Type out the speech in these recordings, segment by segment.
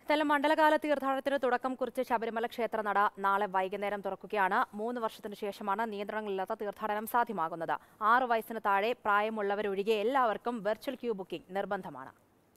തല മണ്ഡലകാല തീർത്ഥാടനത്തിന് തുടക്കം കുറിച്ച് ശബരിമല ക്ഷേത്രനട നാളെ വൈകുന്നേരം തുറക്കുകയാണ് മൂന്ന് വർഷത്തിനു ശേഷമാണ് നിയന്ത്രണങ്ങളില്ലാത്ത തീർത്ഥാടനം സാധ്യമാകുന്നത് ആറ് വയസ്സിന് താഴെ പ്രായമുള്ളവരൊഴികെ എല്ലാവർക്കും വെർച്വൽ ക്യൂ ബുക്കിംഗ് നിർബന്ധമാണ്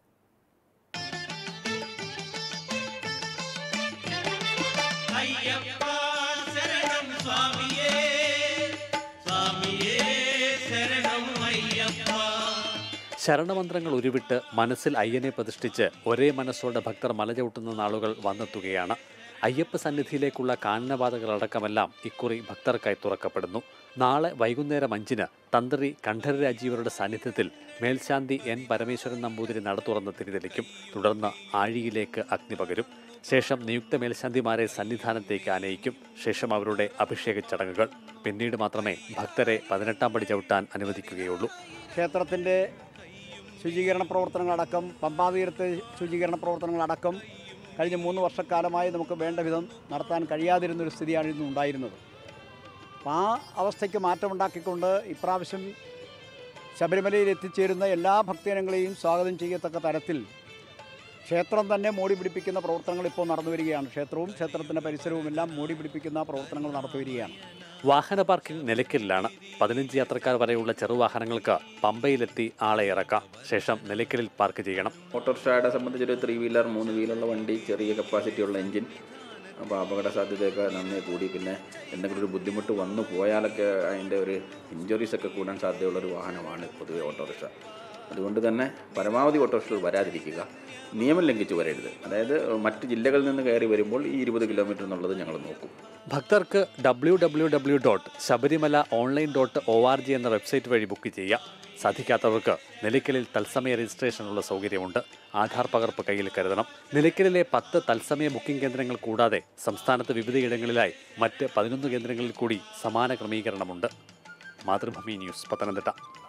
അയ്യപ്പ ശരണം സ്വാമിയേ സ്വാമിയേ ശരണം അയ്യപ്പ ശരണമന്ത്രങ്ങൾ ഉരുവിട്ട് മനസ്സിൽ അയ്യനെ പ്രതിഷ്ഠിച്ച് ഒരേ മനസ്സോടെ ഭക്തർ മലചവിട്ടുന്ന നാളുകൾ വന്നെത്തുകയാണ് അയ്യപ്പ സന്നിധിയിലേക്കുള്ള കാനനപാതകളടക്കമെല്ലാം ഇക്കുറി ഭക്തർക്കായി തുറക്കപ്പെടുന്നു നാളെ വൈകുന്നേരം അഞ്ചിന് തന്ത്രി കണ്ഠര രാജീവരുടെ സാന്നിധ്യത്തിൽ മേൽശാന്തി എൻ പരമേശ്വരൻ നമ്പൂതിരി നട തുറന്ന് തിരിതെളിക്കും തുടർന്ന് ആഴിയിലേക്ക് അഗ്നി പകരും ശേഷം നിയുക്ത മേൽശാന്തിമാരെ സന്നിധാനത്തേക്ക് ആനയിക്കും ശേഷം അവരുടെ അഭിഷേക ചടങ്ങുകൾ പിന്നീട് മാത്രമേ ഭക്തരെ പതിനെട്ടാം പടി ചവിട്ടാൻ അനുവദിക്കുകയുള്ളൂ ക്ഷേത്രത്തിൻ്റെ ശുചീകരണ പ്രവർത്തനങ്ങളടക്കം പമ്പാതീരത്ത് ശുചീകരണ പ്രവർത്തനങ്ങളടക്കം കഴിഞ്ഞ മൂന്ന് വർഷക്കാലമായി നമുക്ക് വേണ്ട വിധം നടത്താൻ കഴിയാതിരുന്നൊരു സ്ഥിതിയാണ് ഇന്ന് ഉണ്ടായിരുന്നത് അപ്പോൾ ആ അവസ്ഥയ്ക്ക് മാറ്റമുണ്ടാക്കിക്കൊണ്ട് ഇപ്രാവശ്യം ശബരിമലയിൽ എത്തിച്ചേരുന്ന എല്ലാ ഭക്തജനങ്ങളെയും സ്വാഗതം ചെയ്യത്തക്ക തരത്തിൽ ക്ഷേത്രം തന്നെ മോടി പിടിപ്പിക്കുന്ന പ്രവർത്തനങ്ങൾ ഇപ്പോൾ നടന്നു വരികയാണ് ക്ഷേത്രവും ക്ഷേത്രത്തിൻ്റെ പരിസരവും എല്ലാം മോടി പിടിപ്പിക്കുന്ന പ്രവർത്തനങ്ങൾ നടത്തി വരികയാണ് വാഹന പാർക്കിംഗ് നിലയ്ക്കലിലാണ് പതിനഞ്ച് യാത്രക്കാർ വരെയുള്ള ചെറുവാഹനങ്ങൾക്ക് പമ്പയിലെത്തി ആളെ ഇറക്കാം ശേഷം നിലയ്ക്കലിൽ പാർക്ക് ചെയ്യണം ഓട്ടോറിക്ഷയുടെ സംബന്ധിച്ചൊരു ത്രീ വീലർ മൂന്ന് വീലുള്ള വണ്ടി ചെറിയ കപ്പാസിറ്റി ഉള്ള എൻജിൻ അപ്പോൾ അപകട സാധ്യതയൊക്കെ നന്നേ കൂടി പിന്നെ എന്തെങ്കിലും ഒരു ബുദ്ധിമുട്ട് വന്നു പോയാലൊക്കെ അതിൻ്റെ ഒരു ഇഞ്ചുറീസ് ഒക്കെ കൂടാൻ സാധ്യതയുള്ളൊരു വാഹനമാണ് പൊതുവെ ഓട്ടോറിക്ഷ അതുകൊണ്ട് തന്നെ പരമാവധി ഓട്ടോറിക്ഷകൾ വരാതിരിക്കുക നിയമം ലംഘിച്ച് വരരുത് അതായത് മറ്റ് ജില്ലകളിൽ നിന്ന് കയറി വരുമ്പോൾ ഈ ഇരുപത് കിലോമീറ്റർ എന്നുള്ളത് ഞങ്ങൾ നോക്കും ഭക്തർക്ക് W W W dot Sabarimala online dot O R G എന്ന വെബ്സൈറ്റ് വഴി ബുക്ക് ചെയ്യാം സാധിക്കാത്തവർക്ക് നിലയ്ക്കലിൽ തത്സമയ രജിസ്ട്രേഷനുള്ള സൗകര്യമുണ്ട് ആധാർ പകർപ്പ് കയ്യിൽ കരുതണം നിലയ്ക്കലിലെ പത്ത് തത്സമയ ബുക്കിംഗ് കേന്ദ്രങ്ങൾ കൂടാതെ സംസ്ഥാനത്ത് വിവിധയിടങ്ങളിലായി മറ്റ് പതിനൊന്ന് കേന്ദ്രങ്ങളിൽ കൂടി സമാന ക്രമീകരണമുണ്ട് മാതൃഭൂമി ന്യൂസ് പത്തനംതിട്ട